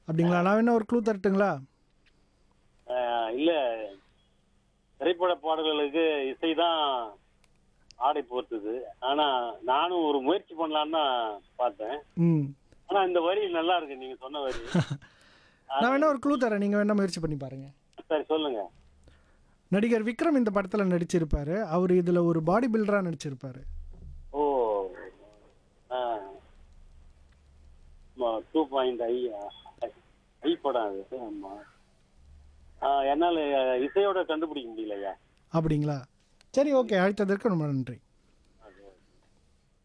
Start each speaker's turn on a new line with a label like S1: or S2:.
S1: அப்படிங்களா நான் வேணா ஒரு க்ளூ தரட்டுங்களா
S2: அஹ், இல்ல திரைப்பட பாடல்களுக்கு இசை தான் ஆடை போர்த்துது ஆனா நானும் ஒரு முயற்சி பண்ணலான்னு தான் பார்த்தேன்
S1: ம்
S2: ஆனா இந்த வரி நல்லா இருக்கு நீங்க சொன்ன வரி
S1: நான் வேணா ஒரு க்ளூ தரேன் நீங்கள் வேணா முயற்சி பண்ணி பாருங்க
S2: சரி சொல்லுங்க
S1: நடிகர் விக்ரம் இந்த படத்தில் நடிச்சிருப்பாரு அவர் இதில் ஒரு பாடி பில்டராக நடிச்சிருப்பாரு
S2: ஓ டூ பாயிண்ட் ஐ ஐ படம் அது ஆமா ஆ, என்னால இசையோட கண்டுபிடிக்க முடியலையா
S1: அப்படிங்களா சரி ஓகே அழைத்ததற்கு ரொம்ப நன்றி